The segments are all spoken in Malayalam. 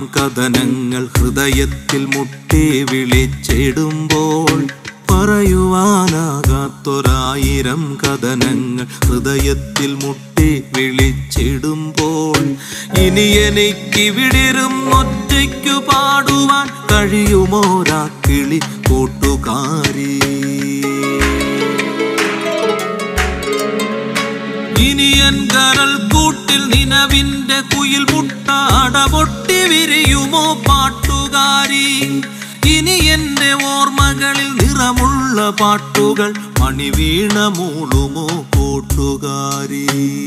കഥനങ്ങൾ ഹൃദയത്തിൽ മുട്ടി വിളിച്ചിടുമ്പോൾ പറയുവാനാകാത്തൊരായിരം കഥനങ്ങൾ ഹൃദയത്തിൽ മുട്ടി വിളിച്ചിടുമ്പോൾ ഇനി എനിക്കിവിടിരും ഒറ്റയ്ക്കു പാടുവാൻ കഴിയുമോരാ കിളി കൂട്ടുകാരി ഇനിയൻ കരൾ കൂട്ടിൽ നിലവിന്റെ കുയിൽ മുട്ട അടപൊട്ടി വിരിയുമോ പാട്ടുകാരി ഇനി എന്റെ ഓർമ്മകളിൽ നിറമുള്ള പാട്ടുകൾ മണിവീണ മൂളുമോ കൂട്ടുകാരി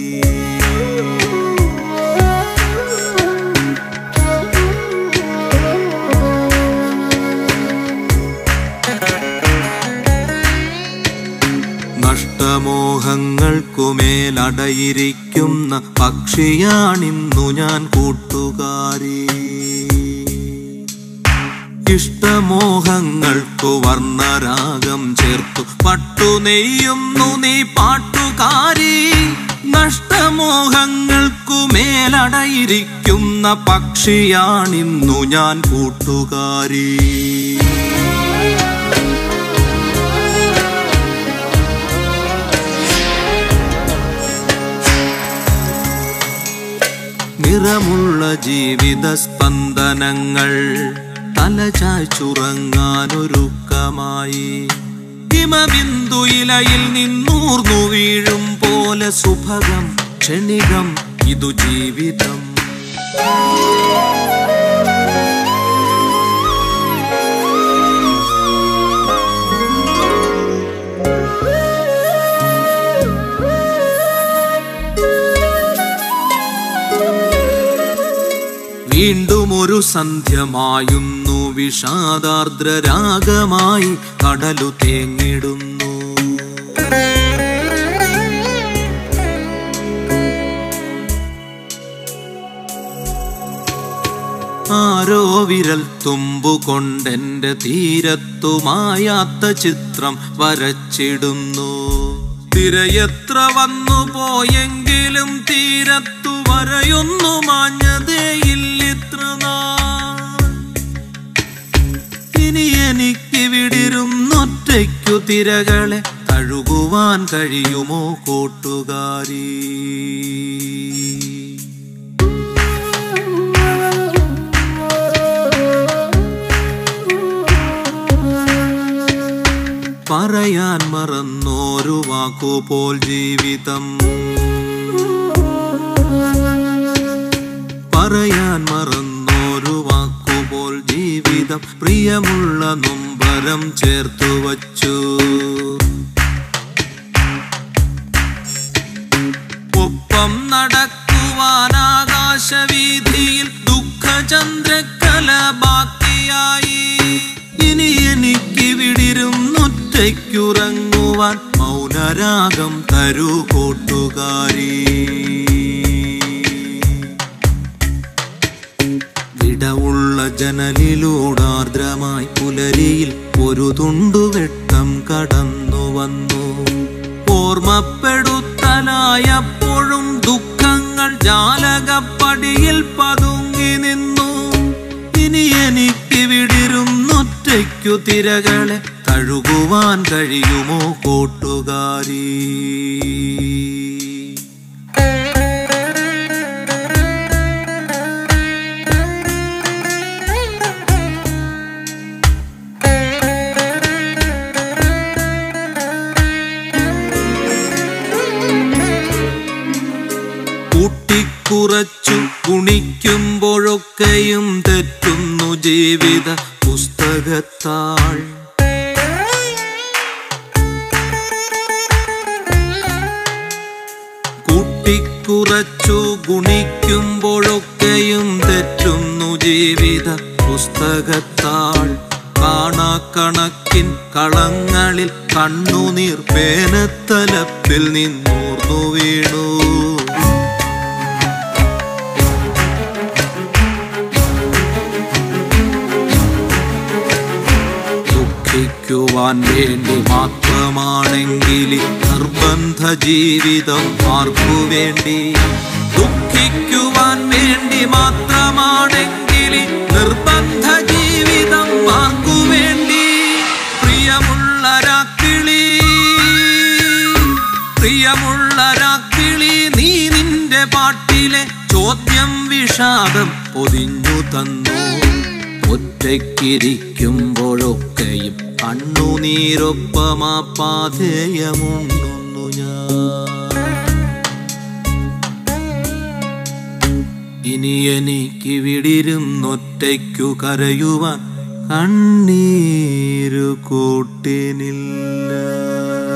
നഷ്ടമോഹങ്ങൾക്കുമേലടയിരിക്കുന്ന പക്ഷിയാണിന്നു ഞാൻ കൂട്ടുകാരി ഇഷ്ടമോഹങ്ങൾക്കു വർണ്ണരാഗം ചേർത്തു പട്ടു നെയ്യുന്നു നീ പാട്ടുകാരി നഷ്ടമോഹങ്ങൾക്കു മേലടയിരിക്കുന്ന പക്ഷിയാണിന്നു ഞാൻ കൂട്ടുകാരി നിറമുള്ള ജീവിത സ്പന്ദനങ്ങൾ തലചായ്ച്ചുറങ്ങാനൊരുക്കമായി ഹിമബിന്ദു ഇലയിൽ നിന്നൂർന്നു വീഴും പോലെ സുഭഗം ക്ഷണികം ഇതു ജീവിതം വീണ്ടും ഒരു സന്ധ്യമായുന്നു വിഷാദാർദ്ര രാഗമായി കടലു തേങ്ങിടുന്നു ആരോ വിരൽ തുമ്പുകൊണ്ടെന്റെ തീരത്തുമായാത്ത ചിത്രം വരച്ചിടുന്നു തിരയത്ര വന്നു പോയെങ്കിലും തീരത്തു വരയൊന്നു മാഞ്ഞതേയില്ലിത്ര നാൾ ഇനി എനിക്ക് വിടിരുന്നൊറ്റയ്ക്കു തിരകളെ കഴുകുവാൻ കഴിയുമോ കൂട്ടുകാരി പറയാൻ മറന്നോരു വാക്കുപോൽ ജീവിതം പറയാൻ മറന്നോരു വാക്കുപോൽ ജീവിതം പ്രിയമുള്ള നൊമ്പരം ചേർത്തു വച്ചു ഒപ്പം നടക്കുവാൻ ആകാശവീതിയിൽ ദുഃഖചന്ദ്രക്കല ബാക്കിയായി ഇനി എനിക്ക് വിടിരും ഒറ്റയ്ക്കുറങ്ങുവാൻ മൗനരാഗം തരൂ കൂട്ടുകാരി വിടവുള്ള ജനലിലൂടാർദ്രമായി പുലരിയിൽ ഒരു തുണ്ടുവെട്ടം കടന്നു വന്നു ഓർമ്മപ്പെടുത്തലായപ്പോഴും ദുഃഖങ്ങൾ ജാലകപ്പടിയിൽ പതുങ്ങി നിന്നു ഇനി എനിക്ക് വിടിരുന്നൊറ്റയ്ക്കു തിരകളെ കഴുകുവാൻ കഴിയുമോ കൂട്ടുകാരി കൂട്ടിക്കുറച്ചു കുണിക്കുമ്പോഴൊക്കെയും തെറ്റുന്നു ജീവിത പുസ്തകത്താൾ കൂട്ടിക്കുറച്ചു ഗുണിക്കുമ്പോഴൊക്കെയും തെറ്റുന്നു ജീവിത പുസ്തകത്താൾ കാണാക്കണക്കിൻ കളങ്ങളിൽ കണ്ണുനീർ പേനത്തലപ്പിൽ നിന്നൂർന്നു വീണു ദുഃഖിക്കുവാൻ വേണ്ടി മാത്രമാണെങ്കിൽ നിർബന്ധ ജീവിതം ആർക്കു വേണ്ടി ദുഃഖിക്കുവാൻ വേണ്ടി മാത്രമാണെങ്കിൽ കണ്ണുകളിലെ ചോദ്യം വിഷാദം പൊതിഞ്ഞു തന്നു ഒറ്റയ്ക്കിരിക്കുമ്പോഴൊക്കെയും കണ്ണുനീരൊപ്പമാ പാധേയമുണ്ണുന്നു ഞാൻ ഇനി എനിക്ക് വിടിരുന്നൊറ്റയ്ക്കു കരയുവാൻ കണ്ണീരു കൂട്ടിനില്ല